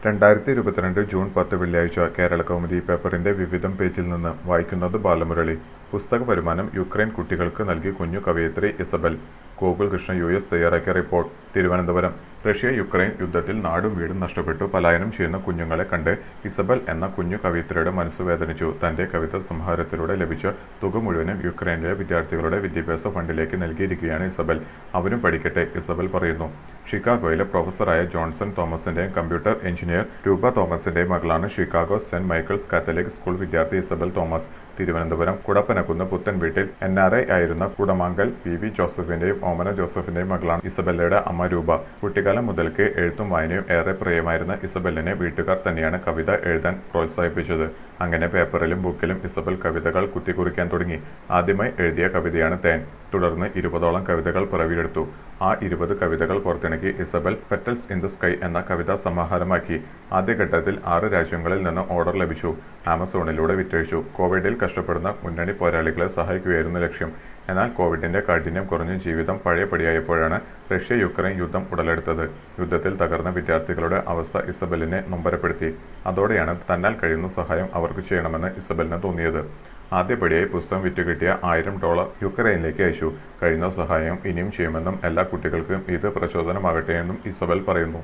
രണ്ടായിരത്തി ഇരുപത്തിരണ്ട് ജൂൺ പത്ത് വെള്ളിയാഴ്ച കേരള കൗമുദി പേപ്പറിന്റെ വിവിധം പേജിൽ നിന്ന് വായിക്കുന്നത് ബാലമുരളി പുസ്തക വരുമാനം യുക്രൈൻ കുട്ടികൾക്ക് നൽകി കുഞ്ഞു കവയിത്രി Isabel Gokul Krishna U S തയ്യാറാക്കിയ റിപ്പോർട്ട് തിരുവനന്തപുരം റഷ്യ യുക്രൈൻ യുദ്ധത്തിൽ നാടും വീടും നഷ്ടപ്പെട്ടു പലായനം ചെയ്യുന്ന കുഞ്ഞുങ്ങളെ കണ്ട് ഇസബൽ എന്ന കുഞ്ഞു കവയിത്രിയുടെ മനസ്സ് വേദനിച്ചു തന്റെ കവിത സംഹാരത്തിലൂടെ ലഭിച്ച തുക മുഴുവനും യുക്രൈനിലെ വിദ്യാർത്ഥികളുടെ വിദ്യാഭ്യാസ ഫണ്ടിലേക്ക് നൽകിയിരിക്കുകയാണ് ഇസബൽ അവരും പഠിക്കട്ടെ ഇസബൽ പറയുന്നു ഷിക്കാഗോയിലെ പ്രൊഫസറായ ജോൺസൺ തോമസിന്റെയും കമ്പ്യൂട്ടർ എഞ്ചിനീയർ രൂപ തോമസിന്റെയും മകളാണ് Chicago Saint Michael's Catholic school വിദ്യാർത്ഥി ഇസബൽ തോമസ് തിരുവനന്തപുരം കുടപ്പനക്കുന്ന് പുത്തൻ വീട്ടിൽ എൻ ആർ ഐ ആയിരുന്ന കുടമാങ്കൽ പി വി ജോസഫിന്റെയും ഓമന ജോസഫിന്റെയും മകളാണ് ഇസബല്ലയുടെ അമ്മ രൂപ കുട്ടിക്കാലം മുതൽക്ക് എഴുത്തും വായനയും ഏറെ പ്രിയമായിരുന്ന ഇസബല്ലിനെ വീട്ടുകാർ തന്നെയാണ് കവിത എഴുതാൻ പ്രോത്സാഹിപ്പിച്ചത് അങ്ങനെ പേപ്പറിലും ബുക്കിലും ഇസബൽ കവിതകൾ കുത്തിക്കുറിക്കാൻ തുടങ്ങി ആദ്യമായി എഴുതിയ കവിതയാണ് തേൻ തുടർന്ന് ഇരുപതോളം കവിതകൾ പിറവിയെടുത്തു ആ ഇരുപത് കവിതകൾ പുറത്തിണക്കി Isabel petals in the sky എന്ന കവിതാ സമാഹാരമാക്കി ആദ്യഘട്ടത്തിൽ ആറ് രാജ്യങ്ങളിൽ നിന്ന് ഓർഡർ ലഭിച്ചു ആമസോണിലൂടെ വിറ്റഴിച്ചു കോവിഡിൽ കഷ്ടപ്പെടുന്ന മുന്നണി പോരാളികളെ സഹായിക്കുകയായിരുന്നു ലക്ഷ്യം എന്നാൽ കോവിഡിന്റെ കാഠിന്യം കുറഞ്ഞ ജീവിതം പഴയപടിയായപ്പോഴാണ് റഷ്യ യുക്രൈൻ യുദ്ധം ഉടലെടുത്തത് യുദ്ധത്തിൽ തകർന്ന വിദ്യാർത്ഥികളുടെ അവസ്ഥ ഇസബലിനെ നൊമ്പരപ്പെടുത്തി അതോടെയാണ് തന്നാൽ കഴിയുന്ന സഹായം അവർക്ക് ചെയ്യണമെന്ന് ഇസബലിന് തോന്നിയത് ആദ്യപടിയായി പുസ്തകം വിറ്റുകിട്ടിയ ആയിരം ഡോളർ യുക്രൈനിലേക്ക് അയച്ചു കഴിയുന്ന സഹായം ഇനിയും ചെയ്യുമെന്നും എല്ലാ കുട്ടികൾക്കും ഇത് പ്രചോദനമാകട്ടെ എന്നും ഇസബൽ പറയുന്നു